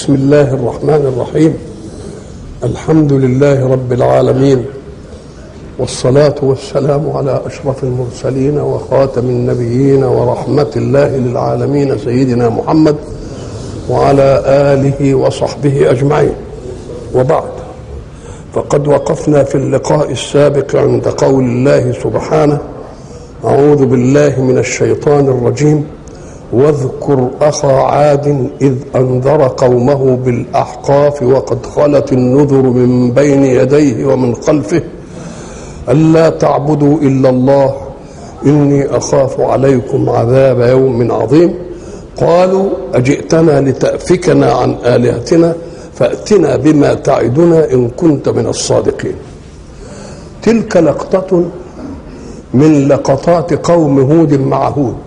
بسم الله الرحمن الرحيم الحمد لله رب العالمين والصلاة والسلام على أشرف المرسلين وخاتم النبيين ورحمة الله للعالمين سيدنا محمد وعلى آله وصحبه أجمعين وبعد فقد وقفنا في اللقاء السابق عند قول الله سبحانه أعوذ بالله من الشيطان الرجيم واذكر أخا عاد إذ أنذر قومه بالأحقاف وقد خلت النذر من بين يديه ومن خلفه ألا تعبدوا إلا الله إني أخاف عليكم عذاب يوم عظيم قالوا أجئتنا لتأفكنا عن آلهتنا فأتنا بما تعدنا إن كنت من الصادقين تلك لقطة من لقطات قوم هود مع هود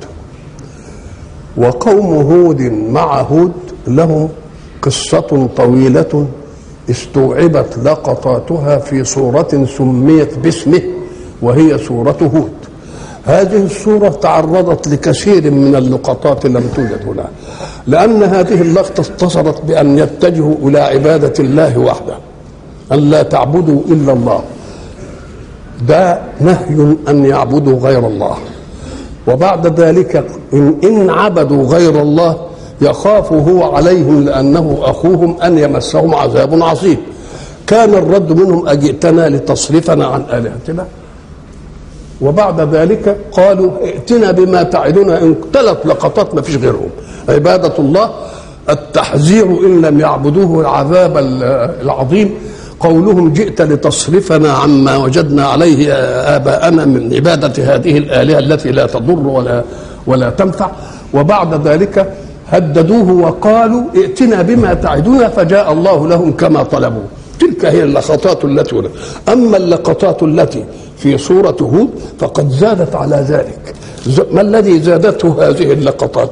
وقوم هود مع هود لهم قصة طويلة استوعبت لقطاتها في سورة سميت باسمه وهي سورة هود هذه السورة تعرضت لكثير من اللقطات لم توجد هنا لأن هذه اللقطة اتصلت بأن يتجهوا إلى عبادة الله وحده أن لا تعبدوا إلا الله ده نهي أن يعبدوا غير الله وبعد ذلك إن, إن عبدوا غير الله يخاف هو عليهم لأنه أخوهم أن يمسهم عذاب عظيم كان الرد منهم أجئتنا لتصرفنا عن آلهتنا وبعد ذلك قالوا ائتنا بما تعدنا إن ثلاث لقطات ما فيش غيرهم عبادة الله التحذير إن لم يعبدوه العذاب العظيم قولهم جئت لتصرفنا عما وجدنا عليه آباءنا من عبادة هذه الآلهة التي لا تضر ولا ولا تنفع وبعد ذلك هددوه وقالوا ائتنا بما تعدنا فجاء الله لهم كما طلبوا تلك هي اللقطات التي هنا أما اللقطات التي في سورة هود فقد زادت على ذلك ما الذي زادته هذه اللقطات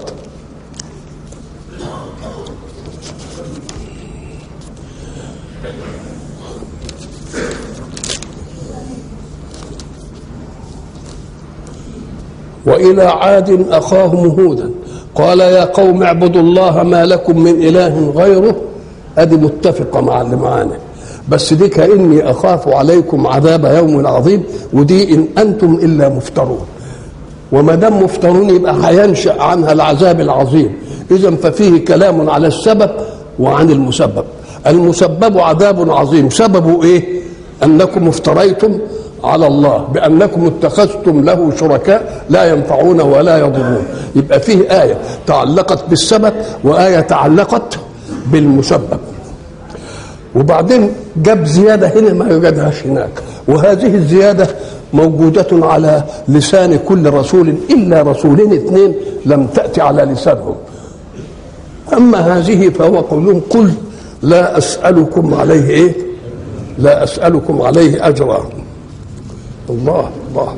والى عاد اخاهم هودا قال يا قوم اعبدوا الله ما لكم من اله غيره ادي متفقه مع اللي معانا بس دي كاني اخاف عليكم عذاب يوم عظيم ودي ان انتم الا مفترون وما دام مفترون يبقى هينشا عنها العذاب العظيم اذا ففيه كلام على السبب وعن المسبب المسبب عذاب عظيم سببه ايه انكم افتريتم على الله بأنكم اتخذتم له شركاء لا ينفعون ولا يضرون يبقى فيه آية تعلقت بالسبب وآية تعلقت بالمسبب وبعدين جاب زيادة هنا ما يوجدهاش هناك وهذه الزيادة موجودة على لسان كل رسول إلا رسولين اثنين لم تأتي على لسانهم أما هذه فهو قولهم قل لا أسألكم عليه إيه لا أسألكم عليه أجرا الله الله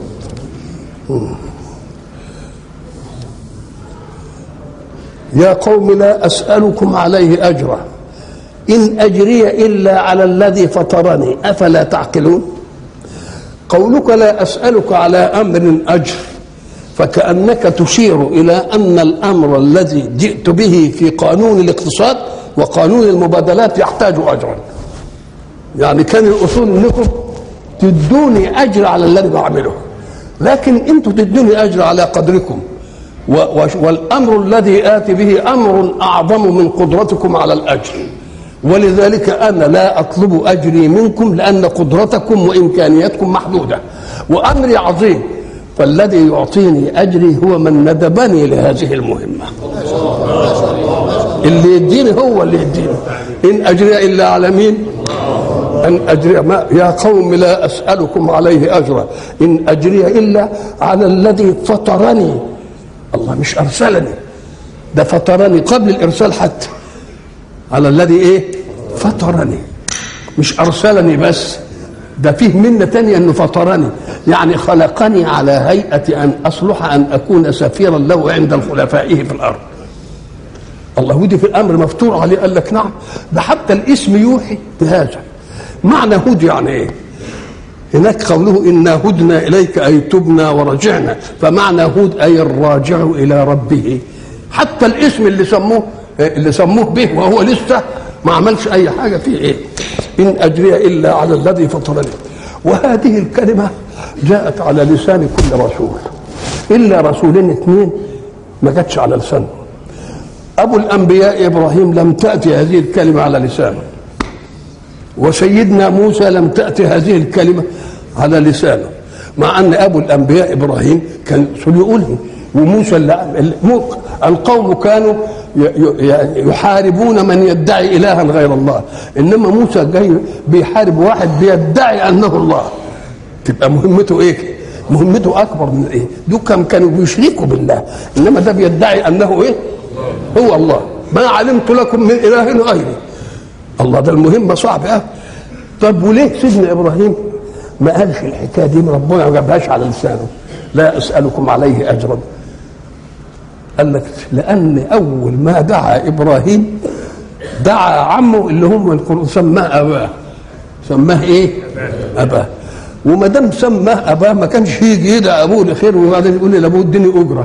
يا قوم لا أسألكم عليه أجرا إن أجري إلا على الذي فطرني أفلا تعقلون قولك لا أسألك على أمر أجر فكأنك تشير إلى أن الأمر الذي جئت به في قانون الاقتصاد وقانون المبادلات يحتاج أجرا يعني كان الأصول أنكم تدوني اجر على الذي بعمله لكن انتم تدوني اجر على قدركم والامر الذي اتي به امر اعظم من قدرتكم على الاجر ولذلك انا لا اطلب اجري منكم لان قدرتكم وامكانياتكم محدوده وامري عظيم فالذي يعطيني اجري هو من ندبني لهذه المهمه اللي يديني هو اللي يديني ان اجري الا على مين أن أجري ما يا قوم لا أسألكم عليه أجرا إن أجري إلا على الذي فطرني الله مش أرسلني ده فطرني قبل الإرسال حتى على الذي إيه فطرني مش أرسلني بس ده فيه منة تانية أنه فطرني يعني خلقني على هيئة أن أصلح أن أكون سفيرا له عند خلفائه في الأرض الله ودي في الأمر مفتور عليه قال لك نعم ده حتى الاسم يوحي بهذا معنى هود يعني ايه هناك قوله إنا هدنا إليك أي تبنا ورجعنا فمعنى هود أي الراجع إلى ربه حتى الاسم اللي سموه اللي سموه به وهو لسه ما عملش اي حاجه فيه ايه ان اجري الا على الذي فطرني وهذه الكلمه جاءت على لسان كل رسول الا رسولين اثنين ما جاتش على لسانه ابو الانبياء ابراهيم لم تاتي هذه الكلمه على لسانه وسيدنا موسى لم تاتي هذه الكلمه على لسانه مع ان ابو الانبياء ابراهيم كان يقولها وموسى اللي القوم كانوا يحاربون من يدعي الها غير الله انما موسى جاي بيحارب واحد بيدعي انه الله تبقى مهمته ايه مهمته اكبر من ايه دول كم كانوا بيشركوا بالله انما ده بيدعي انه ايه هو الله ما علمت لكم من اله غيري الله ده المهمه صعبه أه. طب وليه سيدنا ابراهيم ما قالش الحكايه دي ربنا ما جابهاش على لسانه لا اسالكم عليه اجرا قال لك لان اول ما دعا ابراهيم دعا عمه اللي هم القران سماه اباه سماه ايه اباه وما دام سماه اباه ما كانش يجي يدعى ابوه لخير وبعدين يقول لابوه اديني اجره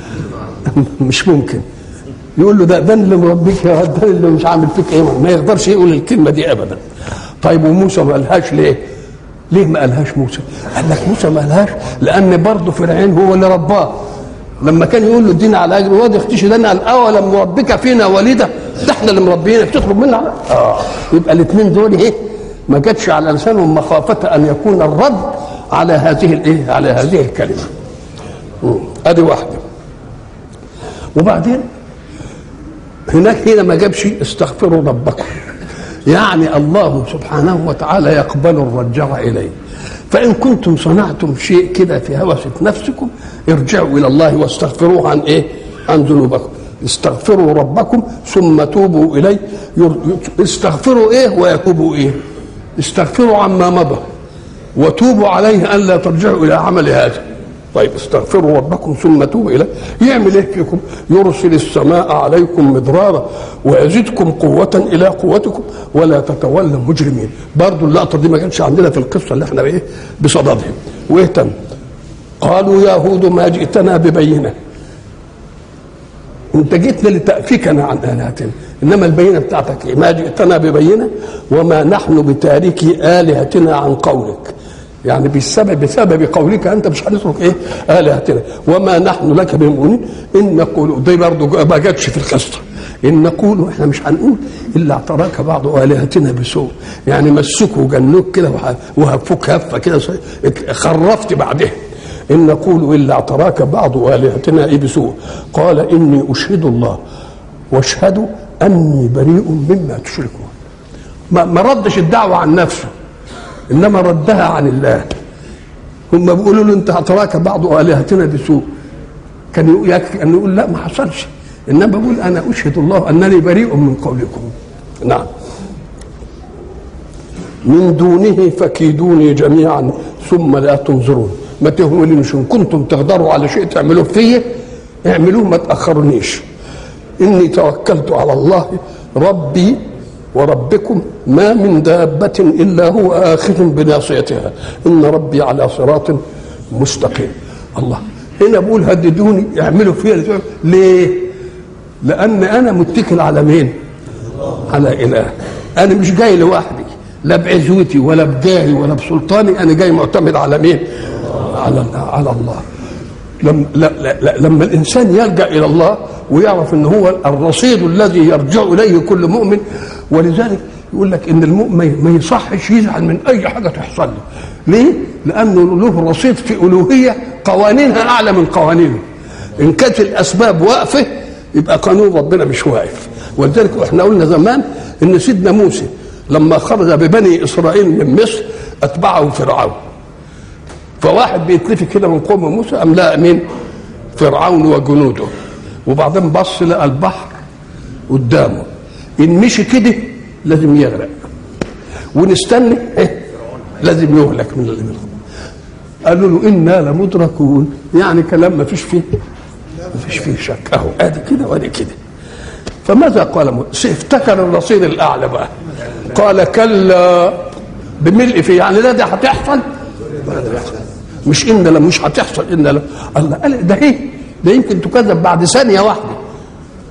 مش ممكن يقول له ده ده اللي مربيك يا ده اللي مش عامل فيك ايه ما يقدرش يقول الكلمه دي ابدا طيب وموسى ما قالهاش ليه؟ ليه ما قالهاش موسى؟ قال لك موسى ما قالهاش لان برضه فرعون هو اللي رباه لما كان يقول له ادينا على اجر واد يختشي لنا قال اولم نربك فينا وليده ده احنا اللي مربيينك تطلب منا على اه يبقى الاثنين دول ايه؟ ما جاتش على لسانهم مخافه ان يكون الرد على هذه الايه؟ على هذه الكلمه. ادي واحده. وبعدين هناك هنا ما جابش استغفروا ربكم يعني الله سبحانه وتعالى يقبل الرجع اليه فان كنتم صنعتم شيء كده في هوسة نفسكم ارجعوا الى الله واستغفروه عن ايه عن ذنوبكم استغفروا ربكم ثم توبوا اليه استغفروا ايه ويتوبوا ايه استغفروا عما مضى وتوبوا عليه ان لا ترجعوا الى عمل هذا طيب استغفروا ربكم ثم توبوا اليه يعمل ايه فيكم يرسل السماء عليكم مدرارا ويزدكم قوة إلى قوتكم ولا تتولوا مجرمين برضو اللقطة دي ما كانتش عندنا في القصة اللي احنا ايه بصددها وايه تاني قالوا يا هود ما جئتنا ببينة انت جئتنا لتأفكنا عن آلهتنا انما البينة بتاعتك ايه ما جئتنا ببينة وما نحن بتاركي آلهتنا عن قولك يعني بسبب بسبب قولك انت مش هنترك ايه الهتنا وما نحن لك بمؤمنين ان نقول دي برضه ما جاتش في القصه ان نقول احنا مش هنقول الا اعتراك بعض الهتنا بسوء يعني مسكوا وجنوك كده وهفوك هفه كده خرفت بعدها ان نقول الا اعتراك بعض الهتنا ايه بسوء قال اني اشهد الله واشهد اني بريء مما تشركون ما ردش الدعوه عن نفسه انما ردها عن الله هم بيقولوا له انت اعتراك بعض الهتنا بسوء كان يكفي ان يقول لا ما حصلش انما بقول انا اشهد الله انني بريء من قولكم نعم من دونه فكيدوني جميعا ثم لا تنظرون ما تهملونيش ان كنتم تقدروا على شيء تعملوه فيا اعملوه ما تاخرونيش اني توكلت على الله ربي وربكم ما من دابة إلا هو آخذ بناصيتها إن ربي على صراط مستقيم الله هنا بقول هددوني يعملوا فيها ليه لأن أنا متكل على مين على إله أنا مش جاي لوحدي لا بعزوتي ولا بجاهي ولا بسلطاني أنا جاي معتمد على مين على على الله لما, لا لا لما الانسان يلجا الى الله ويعرف ان هو الرصيد الذي يرجع اليه كل مؤمن ولذلك يقول لك ان المؤمن ما يصحش يزعل من اي حاجه تحصل له ليه؟ لانه له رصيد في الوهيه قوانينها اعلى من قوانينه ان كانت الاسباب واقفه يبقى قانون ربنا مش واقف ولذلك احنا قلنا زمان ان سيدنا موسى لما خرج ببني اسرائيل من مصر اتبعه فرعون فواحد بيتلفت كده من قوم موسى قام لقى مين؟ فرعون وجنوده وبعدين بص لقى البحر قدامه ان مشي كده لازم يغرق ونستنى إيه؟ لازم يهلك من الامر قالوا له انا لمدركون يعني كلام ما فيش فيه ما فيش فيه شك اهو ادي كده وادي كده فماذا قال موسى افتكر الرصيد الاعلى بقى قال كلا بملء فيه يعني لا ده هتحصل مش ان لا مش هتحصل ان لا الله قال ده ايه ده يمكن تكذب بعد ثانيه واحده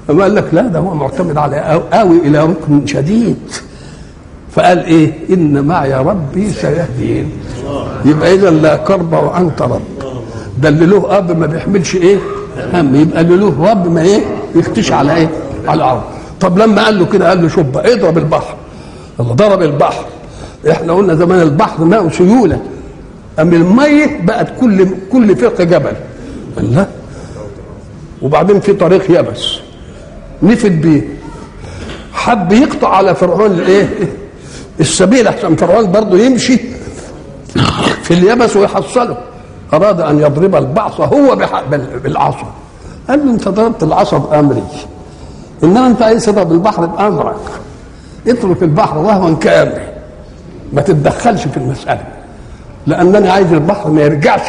أما قال لك لا ده هو معتمد على آوي إلى ركن شديد فقال إيه إن معي ربي سيهدين يبقى إذا لا كرب وأنت رب ده اللي له أب ما بيحملش إيه هم يبقى اللي له رب ما إيه يختش على إيه على العرض طب لما قال له كده قال له شوف بقى اضرب البحر الله ضرب البحر احنا قلنا زمان البحر ماء سيوله أم المية بقت كل كل فرقة جبل الله وبعدين في طريق يبس نفد بيه حب يقطع على فرعون الايه السبيل عشان فرعون برضه يمشي في اليبس ويحصله اراد ان يضرب البعص هو بالعصا قال له انت ضربت العصا بامري انما انت عايز تضرب البحر بامرك اترك البحر وهوا كامري ما تتدخلش في المساله لانني عايز البحر ما يرجعش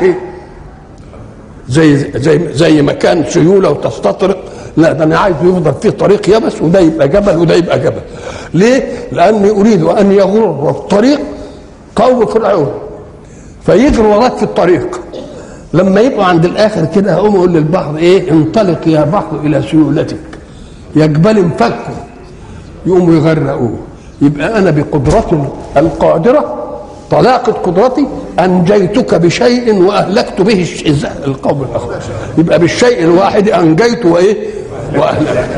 زي زي زي ما كان سيوله وتستطرق لا ده انا عايز يفضل فيه طريق يبس وده يبقى جبل وده يبقى جبل ليه؟ لاني اريد ان يغر الطريق قوم فرعون فيجري وراك في الطريق لما يبقوا عند الاخر كده هقوم اقول للبحر ايه انطلق يا بحر الى سيولتك يا جبال انفكوا يقوموا يغرقوه يبقى انا بقدرتي القادره طلاقة قدرتي أنجيتك بشيء وأهلكت به القوم الآخر يبقى بالشيء الواحد أنجيت وإيه وأهلكت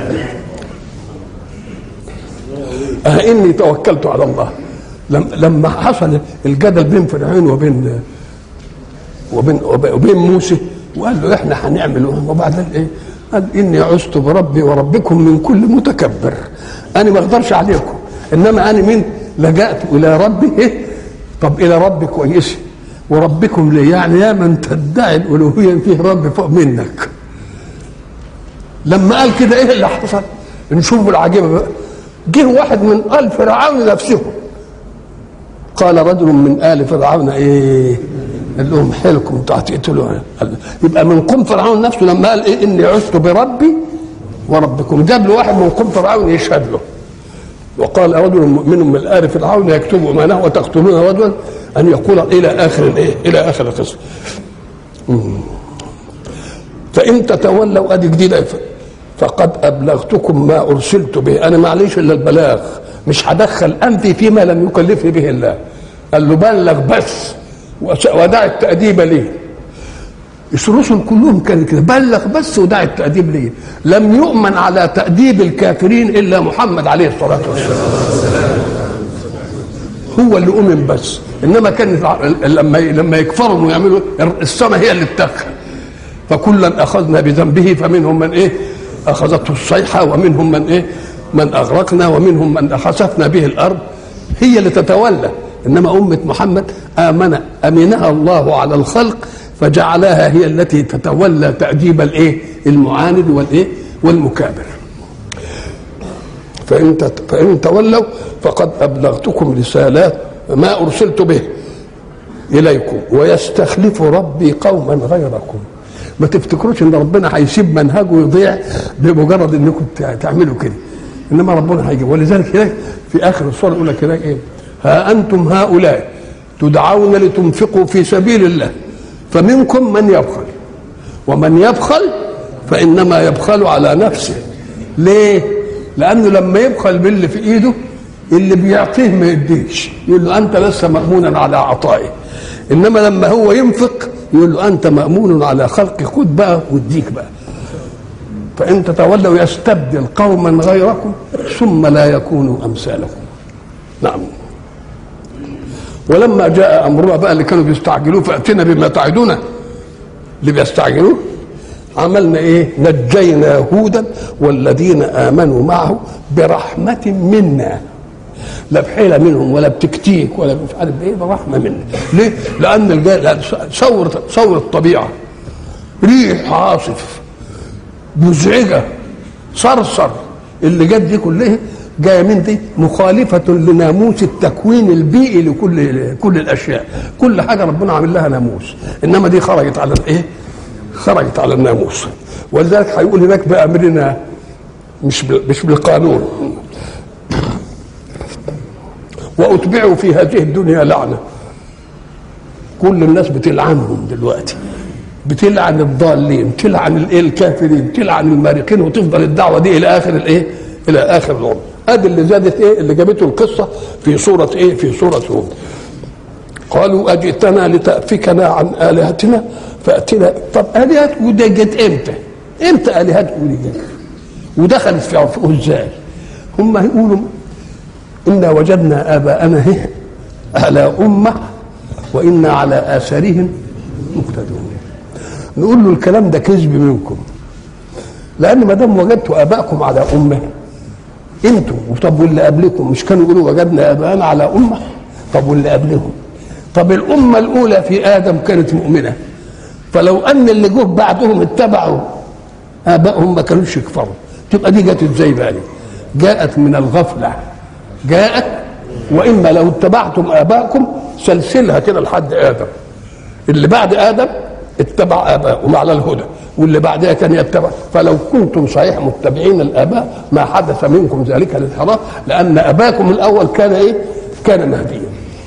أه إني توكلت على الله لما حصل الجدل بين فرعون وبين وبين وبين موسى وقال له احنا هنعمل وبعدين ايه؟ قال اني عزت بربي وربكم من كل متكبر انا ما اقدرش عليكم انما انا من لجأت الى ربي ايه؟ طب الى رب كويس وربكم ليه يعني يا من تدعي الالوهيه فيه رب فوق منك لما قال كده ايه اللي حصل نشوف العجيبه بقى جه واحد من ال فرعون نفسه قال رجل من ال فرعون ايه قال لهم حيلكم انتوا هتقتلوا يبقى من قوم فرعون نفسه لما قال ايه اني عشت بربي وربكم جاب له واحد من قوم فرعون يشهد له وقال رجل مؤمن من آل فرعون يكتب أمانه وتقتلون رجلا أن يقول إلى آخر الإيه؟ إلى آخر القصة. فإن تتولوا أدي جديدة فقد أبلغتكم ما أرسلت به أنا معليش إلا البلاغ مش هدخل أنفي فيما لم يكلفني به الله قال له بلغ بس ودع التأديب ليه الرسل كلهم كانوا كده بلغ بس ودع التأديب ليه لم يؤمن على تأديب الكافرين إلا محمد عليه الصلاة والسلام هو اللي أؤمن بس إنما كان لما لما يكفروا ويعملوا السماء هي اللي تدخل فكلا أخذنا بذنبه فمنهم من إيه أخذته الصيحة ومنهم من إيه من أغرقنا ومنهم من خسفنا به الأرض هي اللي تتولى إنما أمة محمد آمن أمنها الله على الخلق فجعلها هي التي تتولى تأديب الايه المعاند والايه والمكابر فإن فإن تولوا فقد أبلغتكم رسالات ما أرسلت به إليكم ويستخلف ربي قوما غيركم ما تفتكروش ان ربنا هيسيب منهجه يضيع بمجرد انكم تعملوا كده انما ربنا هيجي ولذلك هناك في اخر الصوره يقول لك هناك ايه ها انتم هؤلاء تدعون لتنفقوا في سبيل الله فمنكم من يبخل ومن يبخل فإنما يبخل على نفسه ليه؟ لأنه لما يبخل باللي في إيده اللي بيعطيه ما يديش يقول له أنت لست مأمونا على عطائه إنما لما هو ينفق يقول له أنت مأمون على خلقي خد بقى واديك بقى فإن تتولوا يستبدل قوما غيركم ثم لا يكونوا أمثالكم نعم ولما جاء امرنا بقى اللي كانوا بيستعجلوه فاتنا بما تعدنا اللي بيستعجلوه عملنا ايه نجينا هودا والذين امنوا معه برحمه منا لا بحيله منهم ولا بتكتيك ولا مش عارف ايه برحمه منا ليه لان الجاي صور صور الطبيعه ريح عاصف مزعجه صرصر اللي جت دي كلها جايه من دي مخالفه لناموس التكوين البيئي لكل كل الاشياء كل حاجه ربنا عامل لها ناموس انما دي خرجت على الايه خرجت على الناموس ولذلك هيقول هناك بامرنا مش مش بالقانون واتبعوا في هذه الدنيا لعنه كل الناس بتلعنهم دلوقتي بتلعن الضالين تلعن الايه الكافرين تلعن المارقين وتفضل الدعوه دي الى اخر الايه الى اخر العمر ادي اللي زادت ايه اللي جابته القصه في سوره ايه في سوره هود قالوا اجئتنا لتافكنا عن الهتنا فاتنا طب الهتكم دي جت امتى؟ امتى الهتكم دي جت؟ ودخلت في عرفه ازاي؟ هم يقولوا انا وجدنا اباءنا هي على امه وانا على اثارهم مقتدون نقول له الكلام ده كذب منكم لان ما دام وجدتوا ابائكم على امه انتوا طب واللي قبلكم مش كانوا يقولوا وجدنا اباءنا على امه طب واللي قبلهم طب الامه الاولى في ادم كانت مؤمنه فلو ان اللي جه بعدهم اتبعوا ابائهم ما كانوش يكفروا تبقى دي جت ازاي بقى دي؟ جاءت من الغفله جاءت واما لو اتبعتم اباءكم سلسلها كده لحد ادم اللي بعد ادم اتبع اباءهم على الهدى واللي بعدها كان يتبع فلو كنتم صحيح متبعين الاباء ما حدث منكم ذلك الانحراف لان اباكم الاول كان ايه؟ كان مهديا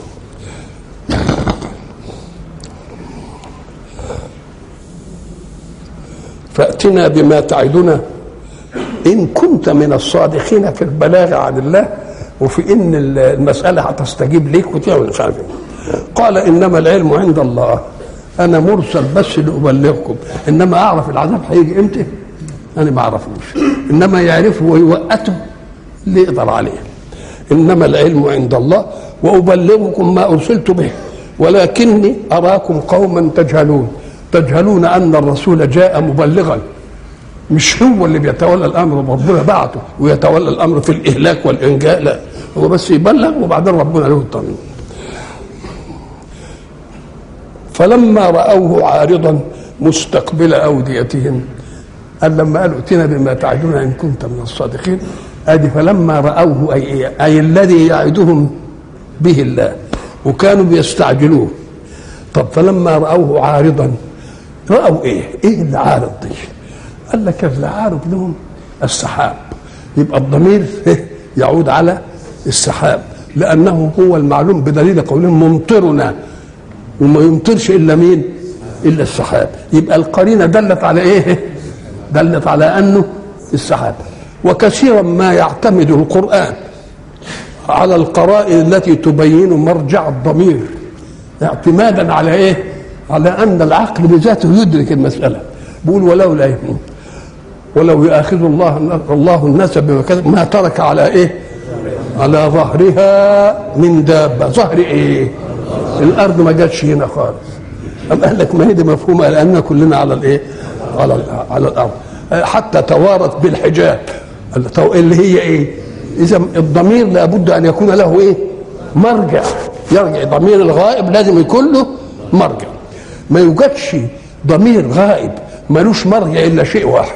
فاتنا بما تعدنا ان كنت من الصادقين في البلاغ عن الله وفي ان المساله هتستجيب ليك وتعمل مش عارف إيه. قال انما العلم عند الله انا مرسل بس لابلغكم انما اعرف العذاب هيجي امتى انا ما اعرفوش انما يعرفه ويوقته اللي يقدر عليه انما العلم عند الله وابلغكم ما ارسلت به ولكني اراكم قوما تجهلون تجهلون ان الرسول جاء مبلغا مش هو اللي بيتولى الامر ربنا بعته ويتولى الامر في الاهلاك والانجاء لا هو بس يبلغ وبعدين ربنا له الطمين فلما راوه عارضا مستقبل اوديتهم قال لما قالوا ائتنا بما تعدنا ان كنت من الصادقين ادي فلما راوه اي إيه؟ اي الذي يعدهم به الله وكانوا بيستعجلوه طب فلما راوه عارضا راوا ايه؟ ايه اللي عارض دي؟ قال لك اللي عارض لهم السحاب يبقى الضمير يعود على السحاب لانه هو المعلوم بدليل قولهم ممطرنا وما يمطرش الا مين؟ الا السحاب يبقى القرينه دلت على ايه؟ دلت على انه السحاب وكثيرا ما يعتمد القران على القرائن التي تبين مرجع الضمير اعتمادا على ايه؟ على ان العقل بذاته يدرك المساله بيقول ولولا إيه؟ ولو يؤاخذ الله الله الناس بما كسب ما ترك على ايه؟ على ظهرها من دابه ظهر ايه؟ الارض ما جاتش هنا خالص أم قال لك ما هي دي مفهومه لان كلنا على الايه؟ على على الارض حتى توارت بالحجاب اللي هي ايه؟ اذا الضمير لابد ان يكون له ايه؟ مرجع يرجع ضمير الغائب لازم يكون له مرجع ما يوجدش ضمير غائب ملوش مرجع الا شيء واحد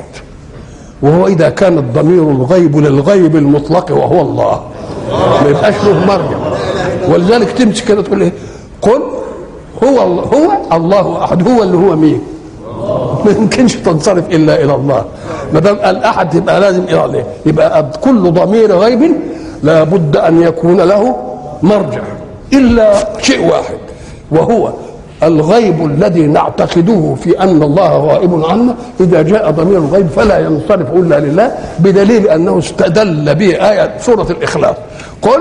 وهو اذا كان الضمير الغيب للغيب المطلق وهو الله ما يبقاش له مرجع ولذلك تمسك كده تقول ايه قل هو الله هو الله احد هو اللي هو مين ما يمكنش تنصرف الا الى الله ما دام قال احد يبقى لازم الى الله يبقى كل ضمير غيب لابد ان يكون له مرجع الا شيء واحد وهو الغيب الذي نعتقده في ان الله غائب عنا اذا جاء ضمير الغيب فلا ينصرف الا لله بدليل انه استدل به ايه سوره الاخلاص قل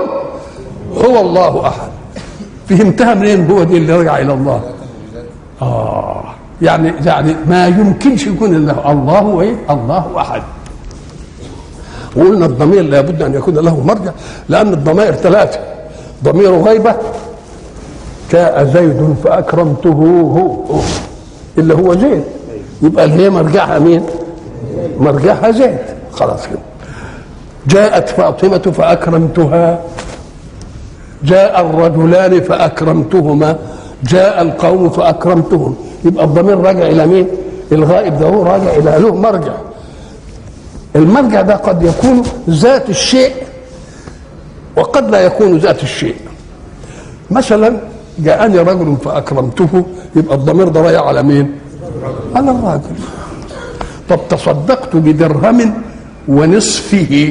هو الله احد فهمتها منين هو دي اللي رجع الى الله اه يعني يعني ما يمكنش يكون الا الله هو ايه الله احد وقلنا الضمير لابد ان يكون له مرجع لان الضمائر ثلاثه ضمير غيبه جاء زيد فاكرمته هو, هو اللي هو زيد يبقى اللي هي مرجعها مين؟ مرجعها زيد خلاص كده جاءت فاطمة فأكرمتها جاء الرجلان فأكرمتهما جاء القوم فأكرمتهم يبقى الضمير راجع إلى مين؟ الغائب ده هو راجع إلى له مرجع المرجع ده قد يكون ذات الشيء وقد لا يكون ذات الشيء مثلا جاءني رجل فاكرمته يبقى الضمير ده رايح على مين؟ على الراجل طب تصدقت بدرهم ونصفه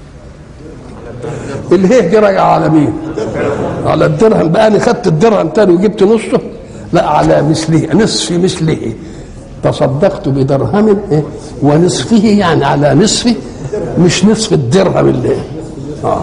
اللي هي دي راجعه على مين؟ على الدرهم بقى انا خدت الدرهم تاني وجبت نصه لا على مثله نصف مثله تصدقت بدرهم إيه؟ ونصفه يعني على نصفه مش نصف الدرهم اللي آه.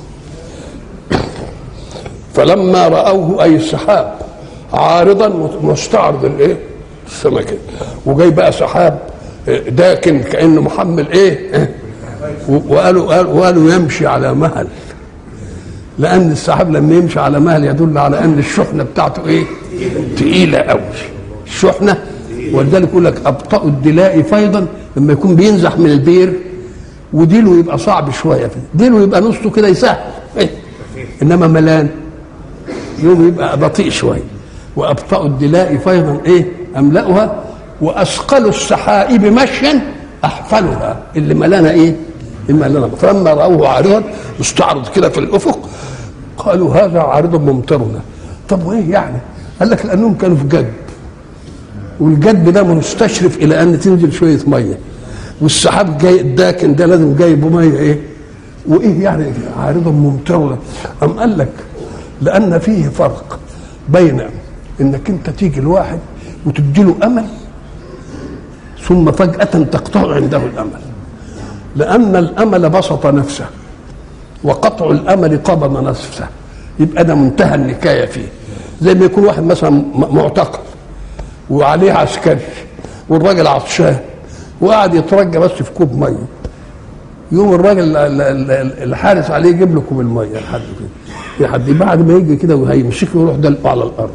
فلما رأوه أي السحاب عارضا مستعرض الايه السمكة وجاي بقى سحاب داكن كأنه محمل ايه وقالوا قالوا, قالوا يمشي على مهل لأن السحاب لما يمشي على مهل يدل على أن الشحنة بتاعته ايه تقيلة قوي الشحنة ولذلك يقول لك أبطأ الدلاء فيضا لما يكون بينزح من البير وديله يبقى صعب شوية فيه ديله يبقى نصه كده يسهل إيه؟ إنما ملان يوم يبقى بطيء شويه وابطأ الدلاء فيضا ايه املأها واثقل السحائب مشيا احفلها اللي ملانا ايه اللي ملانا فلما راوه عارضا مستعرض كده في الافق قالوا هذا عارض ممطرنا طب وايه يعني قال لك لانهم كانوا في جد والجد ده مستشرف الى ان تنزل شويه ميه والسحاب جاي الداكن ده لازم جايب ميه ايه وايه يعني عارض ممطرنا ام قال لك لان فيه فرق بين انك انت تيجي الواحد وتدي له امل ثم فجاه تقطع عنده الامل لان الامل بسط نفسه وقطع الامل قبض نفسه يبقى ده منتهى النكايه فيه زي ما يكون واحد مثلا معتقل وعليه عسكري والراجل عطشان وقعد يترجى بس في كوب ميه يوم الراجل الحارس عليه يجيب لكم الميه لحد كده لحد بعد ما يجي كده وهيمسكه ويروح دلقه على الارض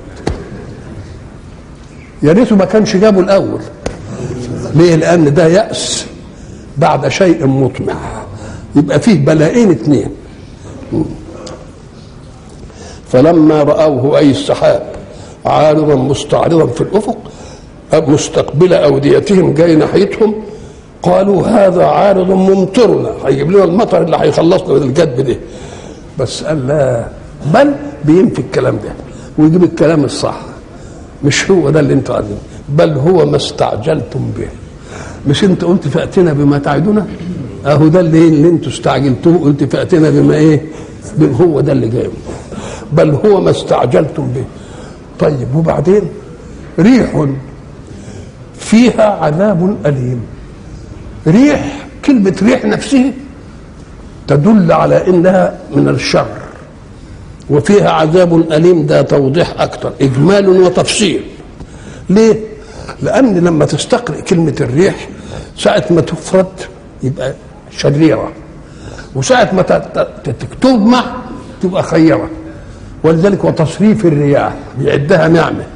يا ريته ما كانش جابه الاول ليه لان ده ياس بعد شيء مطمع يبقى فيه بلاءين اثنين فلما راوه اي السحاب عارضا مستعرضا في الافق مستقبل اوديتهم جاي ناحيتهم قالوا هذا عارض ممطرنا هيجيب لنا المطر اللي هيخلصنا من الجدب ده بس قال لا بل بينفي الكلام ده ويجيب الكلام الصح مش هو ده اللي انتوا عايزينه بل هو ما استعجلتم به مش انت قلت فاتنا بما تعدنا اهو ده اللي اللي انتوا استعجلتوه قلت فاتنا بما ايه هو ده اللي جاي بل هو ما استعجلتم به طيب وبعدين ريح فيها عذاب أليم ريح كلمة ريح نفسها تدل على انها من الشر وفيها عذاب أليم ده توضيح أكثر إجمال وتفصيل ليه؟ لأن لما تستقرئ كلمة الريح ساعة ما تفرد يبقى شريرة وساعة ما تجمع تبقى خيرة ولذلك وتصريف الرياح بيعدها نعمة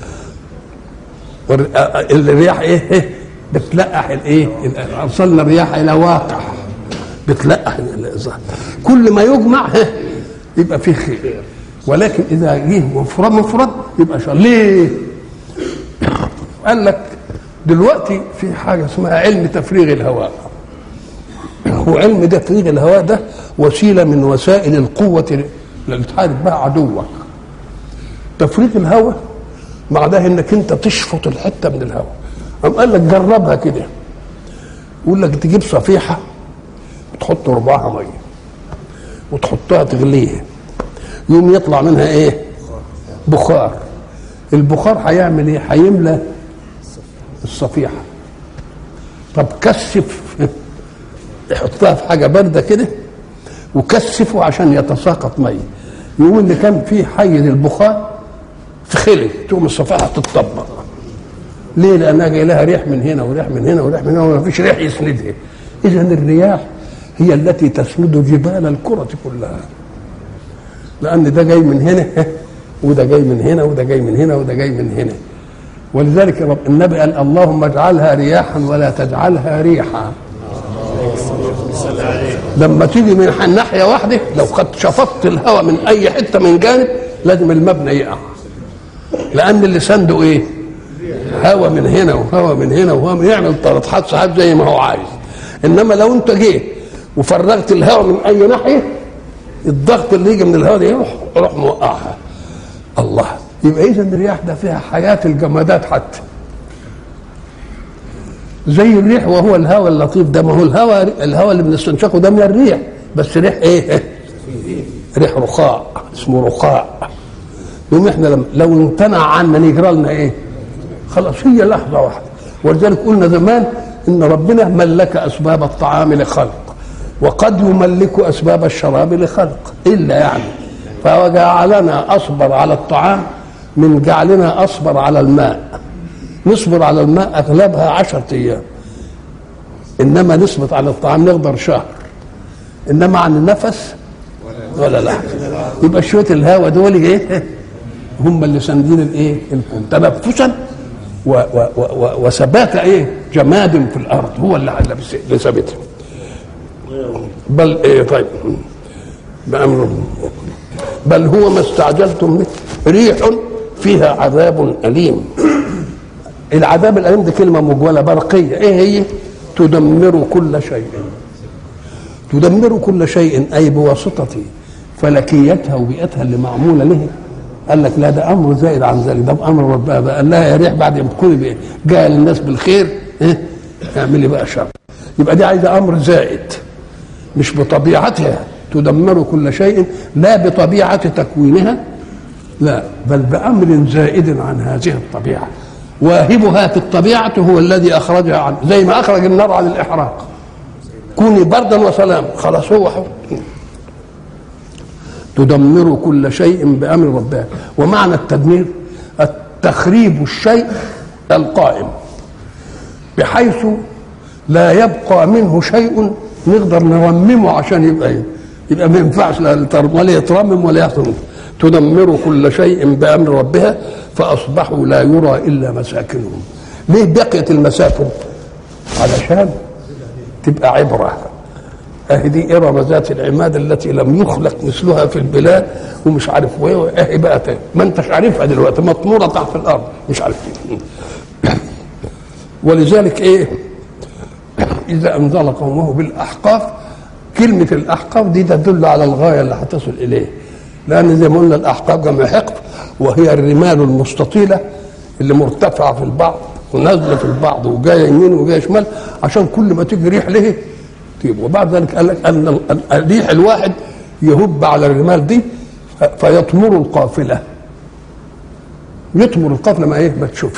الرياح ايه بتلقح الايه ارسلنا الرياح الى واقع بتلقح كل ما يجمع يبقى فيه خير ولكن اذا جه مفرد مفرد يبقى شر ليه قال لك دلوقتي في حاجه اسمها علم تفريغ الهواء وعلم تفريغ الهواء ده وسيله من وسائل القوه اللي تحارب بها عدوك تفريغ الهواء معناه انك انت تشفط الحته من الهواء قام قال لك جربها كده يقول لك تجيب صفيحه وتحط ربعها ميه وتحطها تغليها يوم يطلع منها ايه بخار البخار هيعمل ايه هيملى الصفيحه طب كثف يحطها في حاجه بارده كده وكثفه عشان يتساقط ميه يقول اللي كان فيه حيز البخار في خلي تقوم الصفيحه تتطبق ليه؟ لانها جاي لها ريح من هنا وريح من هنا وريح من هنا وما فيش ريح يسندها اذا الرياح هي التي تسند جبال الكرة كلها لأن ده جاي من هنا وده جاي من هنا وده جاي من هنا وده جاي من هنا ولذلك رب النبي قال اللهم اجعلها رياحا ولا تجعلها ريحا لما تيجي من ناحية واحدة لو قد شفطت الهواء من أي حتة من جانب لازم المبنى يقع لأن اللي سنده إيه؟ هواء من هنا وهواء من هنا وهواء من يعمل طرطحات سحاب زي ما هو عايز انما لو انت جيت وفرغت الهواء من اي ناحيه الضغط اللي يجي من الهواء ده يروح يروح موقعها الله يبقى اذا الرياح ده فيها حياه الجمادات حتى زي الريح وهو الهواء اللطيف ده ما هو الهواء الهواء اللي بنستنشقه ده من الريح بس ريح ايه؟ ريح رخاء اسمه رخاء يوم احنا لو امتنع عنا يجرى لنا ايه؟ خلاص هي لحظه واحده ولذلك قلنا زمان ان ربنا ملك اسباب الطعام لخلق وقد يملك اسباب الشراب لخلق الا يعني فجعلنا اصبر على الطعام من جعلنا اصبر على الماء نصبر على الماء اغلبها عشرة ايام انما نصبر على الطعام نقدر شهر انما عن النفس ولا لا يبقى شويه الهواء دول ايه هم اللي ساندين الايه الكون تنفسا و و و وثبات ايه جماد في الارض هو اللي اللي ثابتها بل ايه طيب بأمر بل هو ما استعجلتم به ريح فيها عذاب أليم العذاب الأليم دي كلمة مجولة برقية إيه هي تدمر كل شيء تدمر كل شيء أي بواسطة فلكيتها وبيئتها اللي معمولة له قال لك لا ده امر زائد عن ذلك ده امر ربنا بقى قال لها يا ريح بعد ما تكوني جايه للناس بالخير ايه اعملي بقى شر يبقى دي عايزه امر زائد مش بطبيعتها تدمر كل شيء لا بطبيعه تكوينها لا بل بامر زائد عن هذه الطبيعه واهبها في الطبيعه هو الذي اخرجها عن زي ما اخرج النار عن الاحراق كوني بردا وسلام خلاص هو حر. تدمر كل شيء بامر ربها ومعنى التدمير التخريب الشيء القائم بحيث لا يبقى منه شيء نقدر نرممه عشان يبقى إيه؟ يبقى ما ينفعش ولا يترمم ولا يحصل تدمر كل شيء بامر ربها فاصبحوا لا يرى الا مساكنهم ليه بقيت المساكن علشان تبقى عبره اهي دي ارم ذات العماد التي لم يخلق مثلها في البلاد ومش عارف ايه اهي بقى تاني ما انتش عارفها دلوقتي مطموره تحت الارض مش عارف ايه ولذلك ايه اذا انزل قومه بالاحقاف كلمه الاحقاف دي تدل على الغايه اللي هتصل اليه لان زي ما قلنا الاحقاف جمع حقف وهي الرمال المستطيله اللي مرتفعه في البعض ونازله في البعض وجايه يمين وجايه شمال عشان كل ما تيجي ريح له تجيب وبعد ذلك قال لك ان الريح الواحد يهب على الرمال دي فيطمر القافله يطمر القافله ما ايه ما تشوفش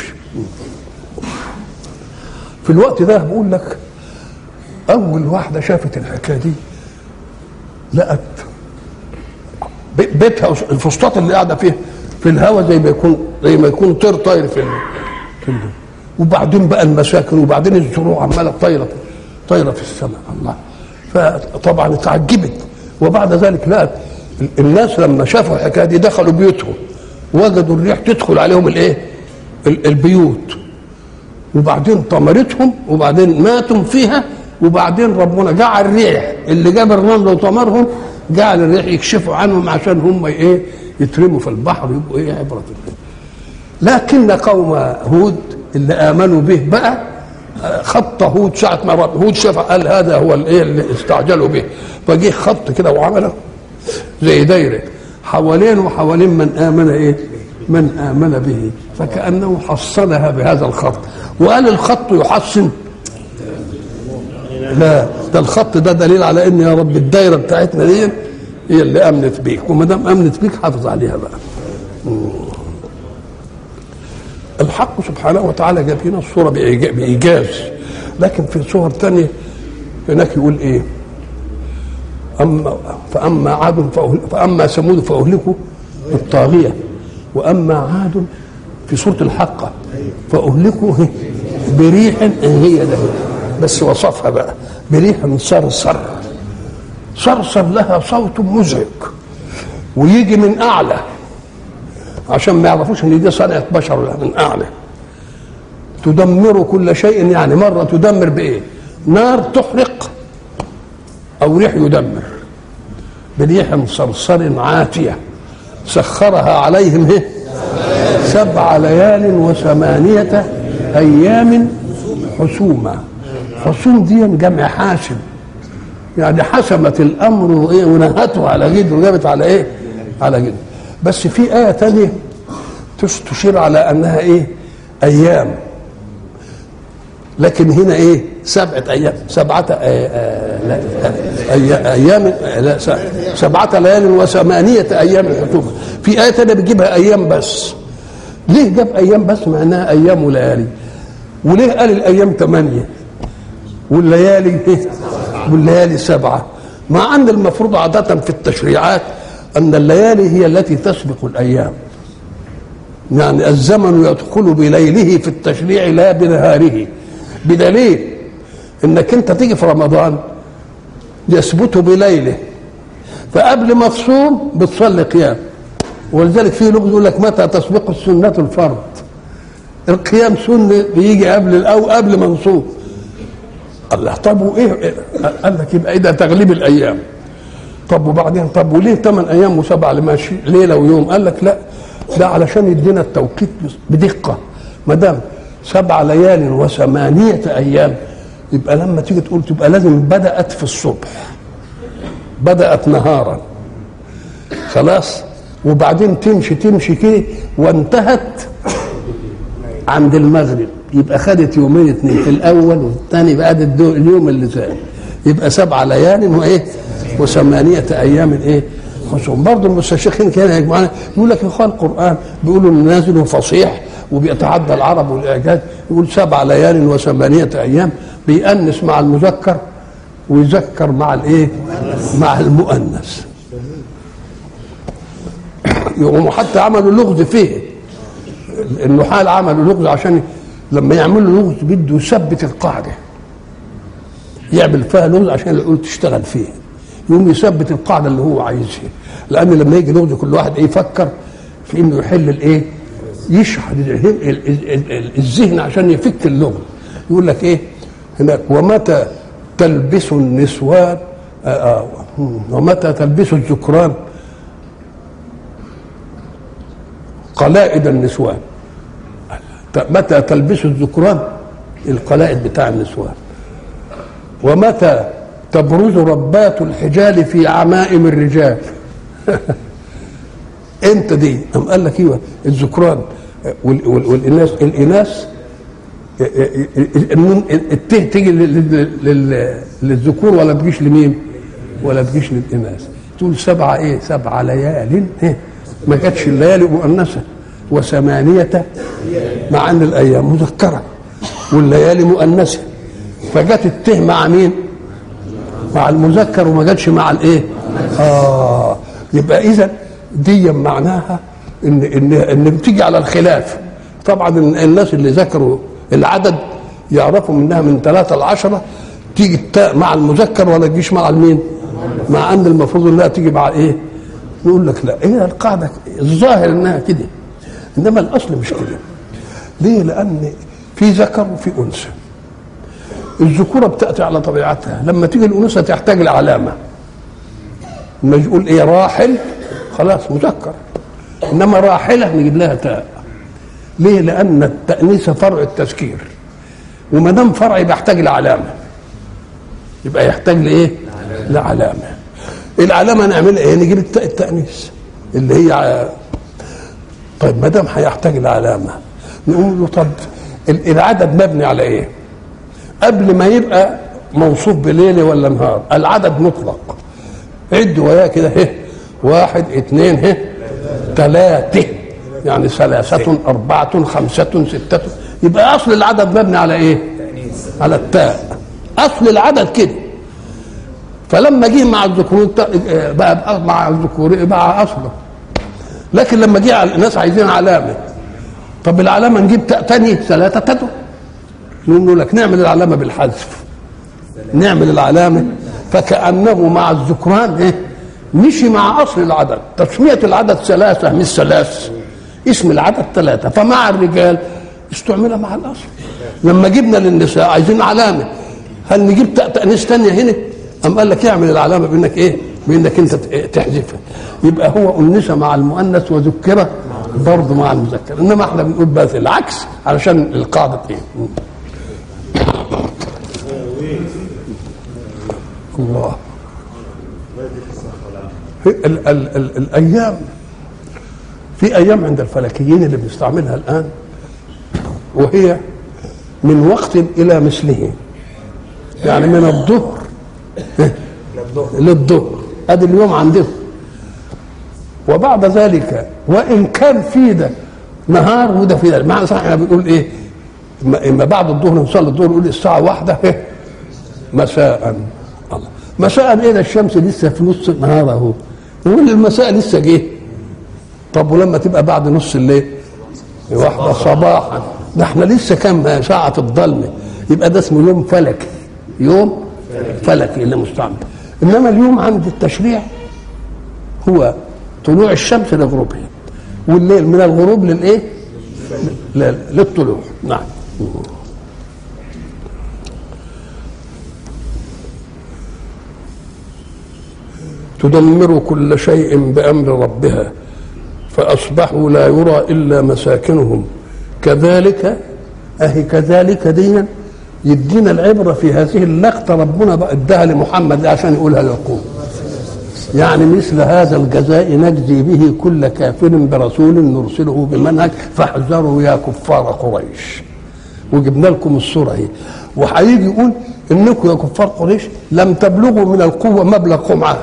في الوقت ده بقول لك اول واحده شافت الحكايه دي لقت بيتها الفسطاط اللي قاعده فيها في الهواء زي ما يكون زي ما يكون طير طاير في في وبعدين بقى المساكن وبعدين الزروع عماله طايره طايره في السماء الله فطبعا اتعجبت وبعد ذلك لقت الناس لما شافوا الحكايه دي دخلوا بيوتهم وجدوا الريح تدخل عليهم الايه البيوت وبعدين طمرتهم وبعدين ماتوا فيها وبعدين ربنا جعل الريح اللي جاب الرمل وطمرهم جعل الريح يكشفوا عنهم عشان هم ايه يترموا في البحر يبقوا ايه عبره لكن قوم هود اللي امنوا به بقى خط هود ساعة ما هود شاف قال هذا هو الايه اللي استعجلوا به فجه خط كده وعمله زي دايره حوالين وحوالين من امن ايه؟ من امن به فكانه حصنها بهذا الخط وقال الخط يحصن لا ده الخط ده دليل على ان يا رب الدايره بتاعتنا دي هي اللي امنت بيك وما دام امنت بيك حافظ عليها بقى الحق سبحانه وتعالى جاب هنا الصوره بايجاز لكن في صور ثانيه هناك يقول ايه اما فاما عاد فاما ثمود فاهلكوا بالطاغيه واما عاد في سوره الحقه فاهلكوا بريح هي ده بس وصفها بقى بريح صرصر صرصر لها صوت مزعج ويجي من اعلى عشان ما يعرفوش ان دي صنعه بشر من اعلى تدمر كل شيء يعني مره تدمر بايه؟ نار تحرق او ريح يدمر بريح صرصر عاتيه سخرها عليهم هي سبع ليال وثمانية أيام حسوما حسوم دي جمع حاسم يعني حسمت الأمر وإيه ونهته على جد وجابت على إيه؟ على جد بس في آية تانية تشير على أنها إيه؟ أيام لكن هنا إيه؟ سبعة أيام سبعة أيام لا سبعة ليال وثمانية أيام حكومة في آية تانية بتجيبها أيام بس ليه جاب أيام بس مع أنها أيام وليالي وليه قال الايام ثمانيه والليالي ايه والليالي سبعه مع ان المفروض عاده في التشريعات ان الليالي هي التي تسبق الايام يعني الزمن يدخل بليله في التشريع لا بنهاره بدليل انك انت تيجي في رمضان يثبت بليله فقبل ما تصوم بتصلي قيام ولذلك في لغز يقول لك متى تسبق السنة الفرض القيام سنة بيجي قبل أو قبل ما نصوم الله طب وايه قال لك يبقى ايه ده تغليب الايام طب وبعدين طب وليه ثمان ايام وسبعه لماشي ليله ويوم قال لك لا ده علشان يدينا التوقيت بدقه ما دام سبع ليال وثمانيه ايام يبقى لما تيجي تقول تبقى لازم بدات في الصبح بدات نهارا خلاص وبعدين تمشي تمشي كده وانتهت عند المغرب يبقى خدت يومين اثنين في الاول والثاني بقى اليوم اللي زاد يبقى سبع ليال وايه وثمانيه ايام ايه خصوم برضه المستشرقين كانوا يجمعون يقول لك يا اخوان القران بيقولوا انه نازل وفصيح وبيتعدى العرب والاعجاز يقول سبع ليال وثمانيه ايام بيأنس مع المذكر ويذكر مع الايه؟ مع المؤنث يقوموا حتى عملوا لغز فيه النحال عملوا لغز عشان لما يعملوا لغز بده يثبت القاعده يعمل فيها لغز عشان يقول تشتغل فيه يقوم يثبت القاعده اللي هو عايزها لان لما يجي لغز كل واحد ايه يفكر في انه يحل الايه يشحن الذهن عشان يفك اللغز يقول لك ايه هناك ومتى تلبس النسوان آه آه ومتى تلبس الذكران قلائد النسوان متى تلبس الذكران القلائد بتاع النسوان ومتى تبرز ربات الحجال في عمائم الرجال انت دي ام قال لك ايوه الذكران والاناث الاناث الته تيجي للذكور ولا تجيش لمين؟ ولا تجيش للاناث تقول سبعه ايه؟ سبعه ليال إيه؟ ما كانتش الليالي مؤنثه وثمانيه مع ان الايام مذكره والليالي مؤنثه فجت الته مع مين؟ مع المذكر وما جاتش مع الايه؟ اه يبقى اذا دي معناها ان ان ان بتيجي على الخلاف طبعا الناس اللي ذكروا العدد يعرفوا منها من ثلاثة لعشرة تيجي التاء مع المذكر ولا تجيش مع المين مع ان المفروض انها تيجي مع ايه نقول لك لا هي إيه القاعدة الظاهر انها كده انما الاصل مش كده ليه لان في ذكر وفي انثى الذكورة بتأتي على طبيعتها لما تيجي الأنوثة تحتاج لعلامة لما يقول إيه راحل خلاص مذكر إنما راحلة نجيب لها تاء ليه؟ لأن التأنيث فرع التذكير وما دام فرع بيحتاج لعلامة يبقى يحتاج لإيه؟ لعلامة العلامة نعملها إيه؟ نجيب التاء التأنيث اللي هي طيب ما دام هيحتاج لعلامة نقول له طب العدد مبني على إيه؟ قبل ما يبقى موصوف بليل ولا نهار العدد مطلق عد وياه كده هه واحد اثنين هه ثلاثة يعني ثلاثة أربعة خمسة ستة يبقى أصل العدد مبني على إيه؟ على التاء أصل العدد كده فلما جه مع الذكور بقى مع الذكور بقى أصله لكن لما جه على الناس عايزين علامة طب العلامة نجيب تاء تاني ثلاثة تدو نقول لك نعمل العلامة بالحذف نعمل العلامة فكأنه مع الذكران إيه؟ مشي مع أصل العدد تسمية العدد ثلاثة مش ثلاث اسم العدد ثلاثة فمع الرجال استعمل مع الأصل لما جبنا للنساء عايزين علامة هل نجيب تأنيث ثانية هنا أم قال لك اعمل العلامة بأنك إيه بأنك أنت تحذفها يبقى هو أنثى مع المؤنث وذكرة برضه مع المذكر إنما احنا بنقول بس العكس علشان القاعدة إيه الله ال ال ال الايام في ايام عند الفلكيين اللي بنستعملها الان وهي من وقت الى مثله يعني من الظهر للظهر ادي اليوم عندهم وبعد ذلك وان كان في ده نهار وده في ده معنى صح احنا بنقول ايه ما ما بعد الظهر نصلي الظهر يقول الساعه واحدة إيه؟ مساء الله مساء ايه ده الشمس لسه في نص النهار اهو يقول المساء لسه جه طب ولما تبقى بعد نص الليل واحدة صباحا ده احنا لسه كام ساعة الظلمة يبقى ده اسمه يوم فلكي يوم فلكي اللي مستعمل انما اليوم عند التشريع هو طلوع الشمس لغروبها والليل من الغروب للايه؟ ل- للطلوع نعم تدمر كل شيء بامر ربها فاصبحوا لا يرى الا مساكنهم كذلك اهي كذلك دينا يدينا العبره في هذه اللقطه ربنا بقى اداها لمحمد عشان يقولها للقوم يعني مثل هذا الجزاء نجزي به كل كافر برسول نرسله بمنهج فاحذروا يا كفار قريش وجبنا لكم الصوره اهي وهيجي يقول انكم يا كفار قريش لم تبلغوا من القوه مبلغ قوم عاد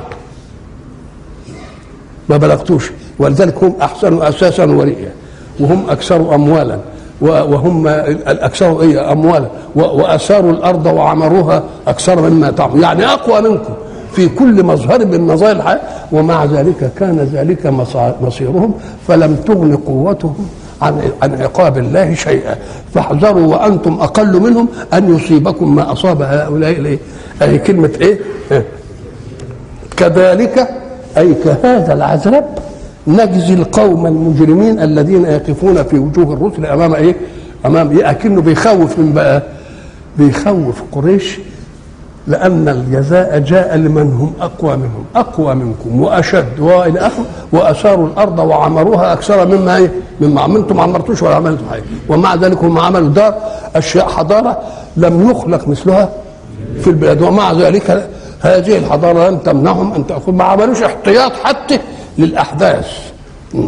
ما بلغتوش ولذلك هم احسن اساسا ورئيا وهم اكثر اموالا و- وهم الاكثر ايه اموالا و- واثاروا الارض وعمروها اكثر مما تعملون يعني اقوى منكم في كل مظهر من مظاهر الحياه ومع ذلك كان ذلك مصا- مصيرهم فلم تغن قوتهم عن عن عقاب الله شيئا فاحذروا وانتم اقل منهم ان يصيبكم ما اصاب هؤلاء الايه؟ اهي كلمه ايه؟ إيه؟ كذلك أي كهذا العذاب نجزي القوم المجرمين الذين يقفون في وجوه الرسل أمام إيه؟ أمام إيه؟ أكنه بيخوف من بقى بيخوف قريش لأن الجزاء جاء لمن هم أقوى منهم أقوى منكم وأشد وإلى آخره وأثاروا الأرض وعمروها أكثر مما إيه؟ مما عملتم ما عمرتوش ولا عملتم حاجة ومع ذلك هم عملوا دار أشياء حضارة لم يخلق مثلها في البلاد ومع ذلك هذه الحضارة لم تمنعهم أن تأخذ ما عملوش احتياط حتى للأحداث مم.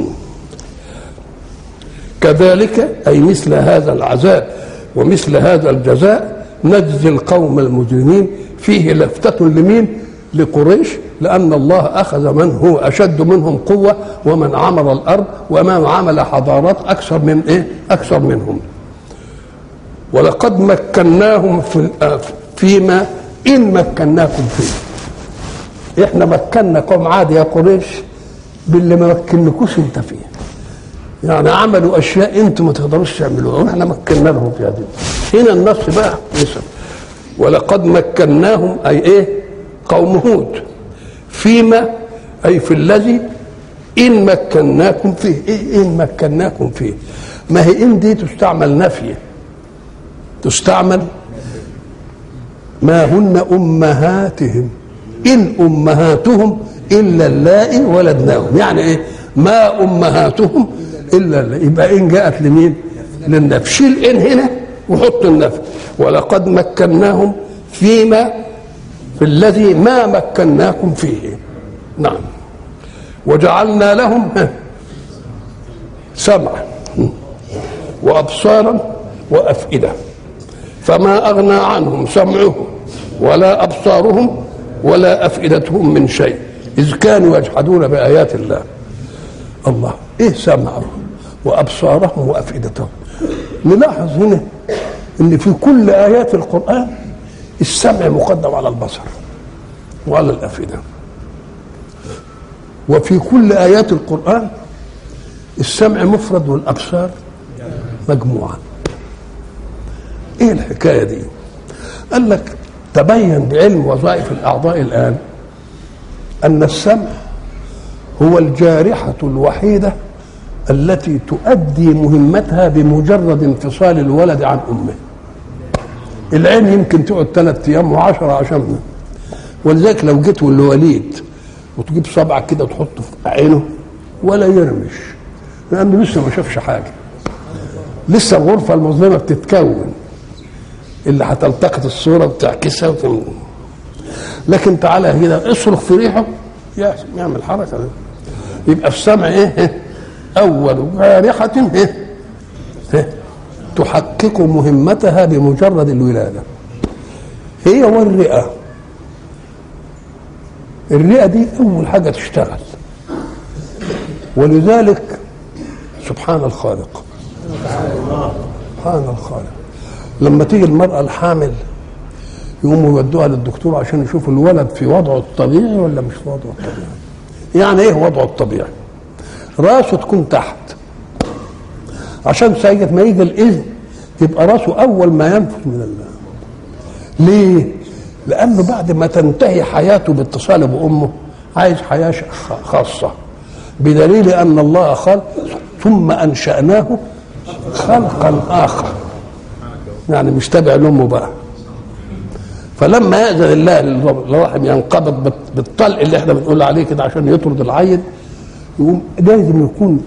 كذلك أي مثل هذا العذاب ومثل هذا الجزاء نجزي القوم المجرمين فيه لفتة لمين لقريش لأن الله أخذ من هو أشد منهم قوة ومن عمر الأرض ومن عمل حضارات أكثر من إيه أكثر منهم ولقد مكناهم في الآف- فيما إن مكناكم فيه إحنا مكنا قوم عاد يا قريش باللي ما مكنكوش أنت فيه يعني عملوا اشياء انتم ما تقدروش تعملوها واحنا مكنا لهم في هذه هنا النص بقى مثل ولقد مكناهم اي ايه قوم هود فيما اي في الذي ان مكناكم فيه ايه ان مكناكم فيه ما هي ان دي تستعمل نفيه تستعمل ما هن امهاتهم ان امهاتهم الا اللائي ولدناهم يعني ايه ما امهاتهم الا اللائي يبقى ان جاءت لمين للنفي شيل ان هنا وحط النفي ولقد مكناهم فيما في الذي ما مكناكم فيه نعم وجعلنا لهم ها، سمعا وابصارا وافئده فما اغنى عنهم سمعهم ولا ابصارهم ولا افئدتهم من شيء اذ كانوا يجحدون بايات الله الله ايه سمعهم وابصارهم وافئدتهم نلاحظ هنا ان في كل ايات القران السمع مقدم على البصر وعلى الافئده وفي كل ايات القران السمع مفرد والابصار مجموعه ايه الحكايه دي قال لك تبين بعلم وظائف الاعضاء الان ان السمع هو الجارحه الوحيده التي تؤدي مهمتها بمجرد انفصال الولد عن امه العين يمكن تقعد ثلاث ايام وعشرة عشان ولذلك لو جيت واللي وليد وتجيب صبعك كده وتحطه في عينه ولا يرمش لانه لسه ما شافش حاجه لسه الغرفه المظلمه بتتكون اللي هتلتقط الصوره وتعكسها وتم... لكن تعالى كده اصرخ في ريحه يعمل حركه ده. يبقى السمع ايه اول جارحه ايه إيه؟ تحقق مهمتها بمجرد الولاده هي والرئه الرئه دي اول حاجه تشتغل ولذلك سبحان الخالق سبحان الخالق لما تيجي المرأة الحامل يقوموا يودوها للدكتور عشان يشوفوا الولد في وضعه الطبيعي ولا مش في وضعه الطبيعي يعني ايه وضعه الطبيعي راسه تكون تحت عشان ساعة ما يجي الإذن يبقى راسه أول ما ينفذ من الله ليه؟ لأنه بعد ما تنتهي حياته باتصاله بأمه عايز حياة خاصة بدليل أن الله قال ثم أنشأناه خلقا آخر يعني مش تابع لأمه بقى فلما يأذن الله الرحم ينقبض بالطلق اللي احنا بنقول عليه كده عشان يطرد العيل يقوم لازم يكون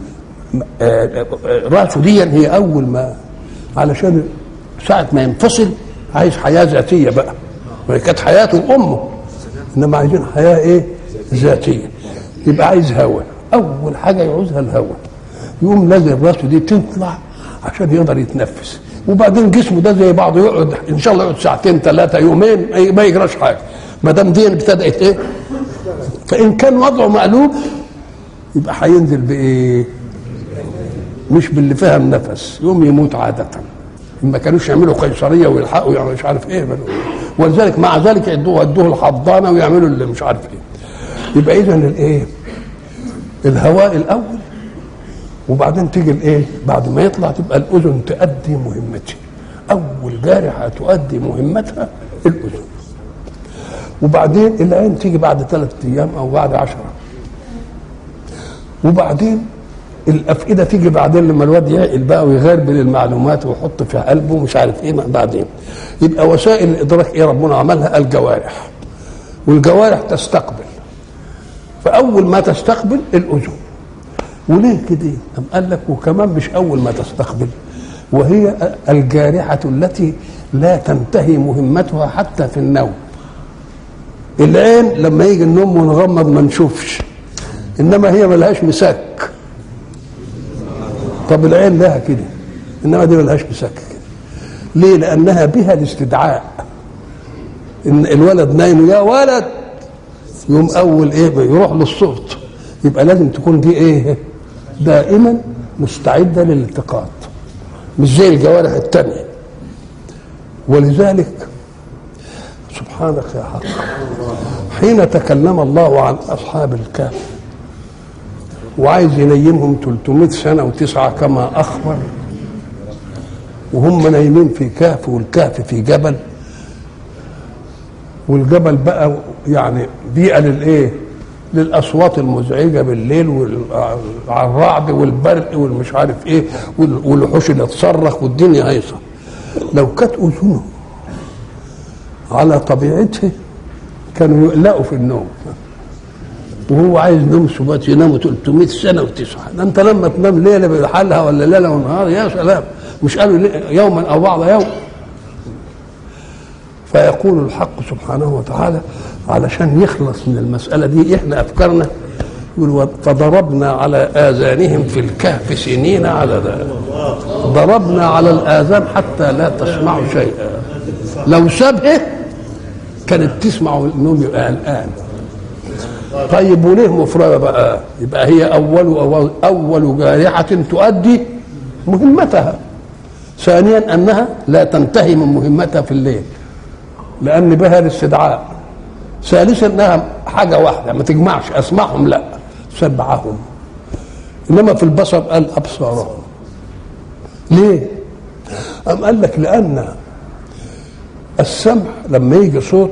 راسه دي هي اول ما علشان ساعة ما ينفصل عايز حياة ذاتية بقى وهي كانت حياته أمه إنما عايزين حياة إيه؟ ذاتية يبقى عايز هواء أول حاجة يعوزها الهواء يقوم لازم راسه دي تطلع عشان يقدر يتنفس وبعدين جسمه ده زي بعضه يقعد ان شاء الله يقعد ساعتين ثلاثه يومين ما يجراش حاجه ما دام دي ابتدات ايه فان كان وضعه مقلوب يبقى هينزل بايه مش باللي فهم نفس يقوم يموت عاده ما كانوش يعملوا قيصريه ويلحقوا يعني مش عارف ايه بل. ولذلك مع ذلك يدوه يدوه الحضانه ويعملوا اللي مش عارف ايه يبقى اذا الايه الهواء الاول وبعدين تيجي الايه بعد ما يطلع تبقى الاذن تؤدي مهمتها اول جارحه تؤدي مهمتها الاذن وبعدين العين تيجي بعد ثلاثة ايام او بعد عشرة وبعدين الافئده تيجي بعدين لما الواد يعقل بقى ويغربل المعلومات ويحط في قلبه مش عارف ايه بعدين يبقى وسائل الادراك ايه ربنا عملها الجوارح والجوارح تستقبل فاول ما تستقبل الاذن وليه كده أم قال لك وكمان مش أول ما تستقبل وهي الجارحة التي لا تنتهي مهمتها حتى في النوم العين لما يجي النوم ونغمض ما نشوفش انما هي ملهاش مسك طب العين لها كده انما دي ملهاش مسك كده ليه لانها بها الاستدعاء ان الولد نايم يا ولد يوم اول ايه يروح للصوت يبقى لازم تكون دي ايه دائما مستعدة للالتقاط مش زي الجوارح التانية ولذلك سبحانك يا حق حين تكلم الله عن أصحاب الكهف وعايز ينيمهم 300 سنة وتسعة كما أخبر وهم نايمين في كهف والكهف في جبل والجبل بقى يعني بيئة للإيه؟ للاصوات المزعجه بالليل والرعد والبرق والمش عارف ايه والوحوش اللي تصرخ والدنيا هيصه لو كانت اذنه على طبيعته كانوا يقلقوا في النوم وهو عايز نوم سبات يناموا 300 سنه وتسعه ده انت لما تنام ليله بحالها ولا ليله ونهار يا سلام مش قالوا يوما او بعض يوم فيقول الحق سبحانه وتعالى علشان يخلص من المسألة دي احنا أفكارنا يقول فضربنا على آذانهم في الكهف سنين عددا ضربنا على الآذان حتى لا تسمعوا شيئا لو سابه كانت تسمع النوم يبقى الآن طيب وليه مفردة بقى يبقى هي أول أول, أول جارحة تؤدي مهمتها ثانيا أنها لا تنتهي من مهمتها في الليل لأن بها الاستدعاء ثالثا انها حاجه واحده ما تجمعش اسمعهم لا سبعهم انما في البصر قال ابصارهم ليه أم قال لك لأن السمع لما يجي صوت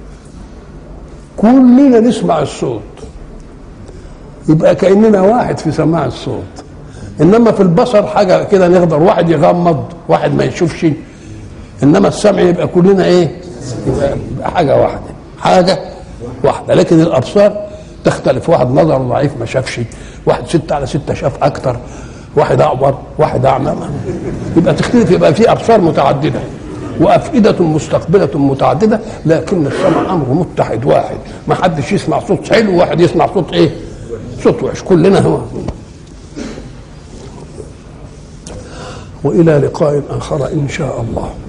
كلنا نسمع الصوت يبقى كأننا واحد في سماع الصوت إنما في البصر حاجة كده نقدر واحد يغمض واحد ما يشوفش إنما السمع يبقى كلنا إيه يبقى, يبقى حاجة واحدة حاجة واحدة لكن الأبصار تختلف واحد نظر ضعيف ما شافش واحد ستة على ستة شاف أكتر واحد أعور واحد أعمى يبقى تختلف يبقى في أبصار متعددة وأفئدة مستقبلة متعددة لكن السمع أمر متحد واحد ما حدش يسمع صوت حلو وواحد يسمع صوت إيه صوت وحش كلنا هو وإلى لقاء آخر إن شاء الله